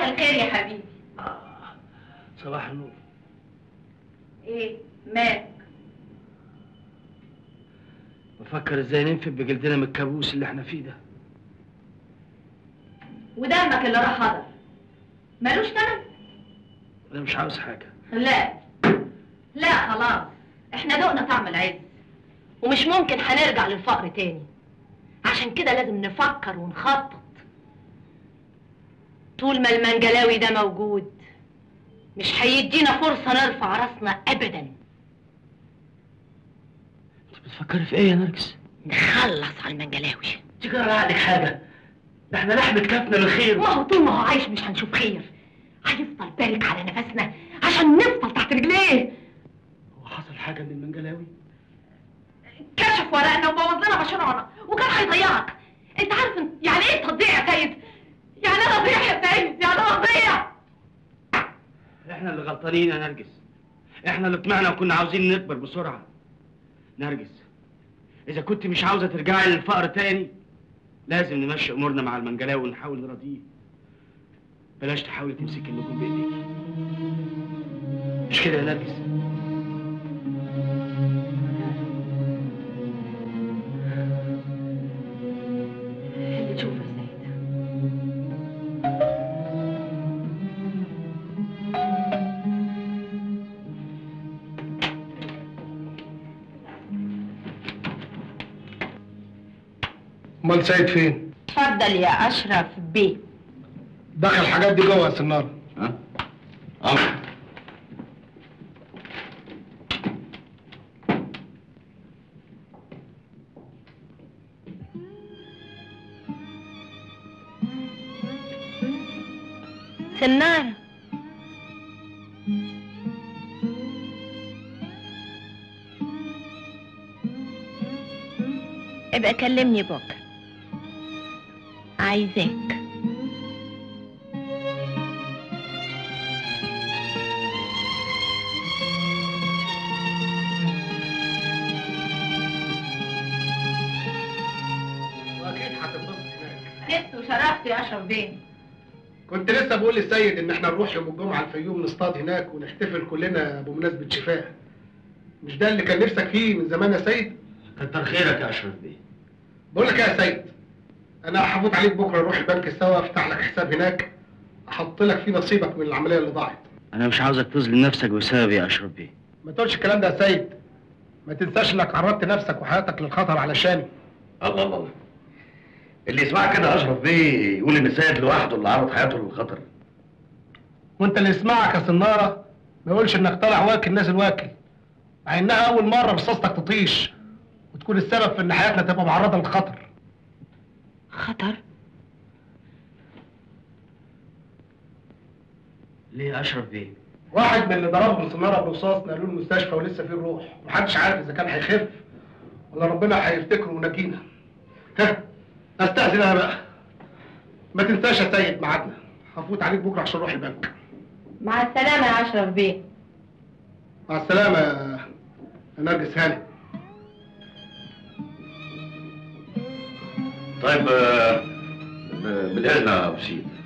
الخير يا حبيبي صباح النور ايه مالك بفكر ازاي ننفد بجلدنا من الكابوس اللي احنا فيه ده ودمك اللي راح هدر ملوش تمن انا مش عاوز حاجه لا لا خلاص احنا دقنا طعم العز ومش ممكن هنرجع للفقر تاني عشان كده لازم نفكر ونخطط طول ما المنجلاوي ده موجود مش هيدينا فرصة نرفع راسنا أبدا انت بتفكري في ايه يا نرجس نخلص على المنجلاوي تجرى عليك حاجه ده احنا لحم كتافنا من خير ما هو طول ما هو عايش مش هنشوف خير هيفضل بارك على نفسنا عشان نفضل تحت رجليه هو حصل حاجه من المنجلاوي كشف ورقنا وبوظ لنا مشروعنا وكان هيضيعك انت عارف انت- يعني ايه تضيع يا سيد يعني انا اضيع يا سيد يعني انا اضيع احنا اللي غلطانين يا نرجس احنا اللي طمعنا وكنا عاوزين نكبر بسرعه نرجس اذا كنت مش عاوزه ترجعي للفقر تاني لازم نمشي امورنا مع المنجلاوي ونحاول نراضيه بلاش تحاولي تمسكي النجوم بايديكي مش كده يا نرجس اللي تشوفه يا سيد امال سيد فين؟ اتفضل يا اشرف بيه دخل الحاجات دي جوه يا سناره ها؟ امر سنارة ابقى كلمني بكرة عايزاك واكيد هتنبسط هناك نفت وشرفت يا اشرف بيه كنت لسه بقول للسيد ان احنا نروح يوم الجمعه الفيوم نصطاد هناك ونحتفل كلنا بمناسبه شفاء مش ده اللي كان نفسك فيه من زمان يا سيد؟ كتر خيرك يا اشرف بيه بقول لك ايه يا سيد انا هفوت عليك بكره نروح البنك سوا افتح لك حساب هناك احط لك فيه نصيبك من العمليه اللي ضاعت انا مش عاوزك تظلم نفسك بسببي يا اشرف بيه ما تقولش الكلام ده يا سيد ما تنساش انك عرضت نفسك وحياتك للخطر علشاني الله الله الله اللي يسمع كده اشرف بيه يقول ان سيد لوحده اللي عرض حياته للخطر وانت اللي يسمعك يا سناره ما يقولش انك طالع واكل نازل واكل مع انها اول مره رصاصتك تطيش وتكون السبب في ان حياتنا تبقى معرضه للخطر خطر ليه يا اشرف بيه واحد من اللي ضربهم سناره برصاص نقلوه المستشفى ولسه فيه الروح محدش عارف اذا كان هيخف ولا ربنا هيفتكره ونجينا ها استاذن انا بقى ما تنساش يا سيد ميعادنا هفوت عليك بكره عشان اروح البنك مع السلامة يا اشرف بيه مع السلامه يا يا نرجس هاني طيب آه، ب- بالاذن يا ابو سيد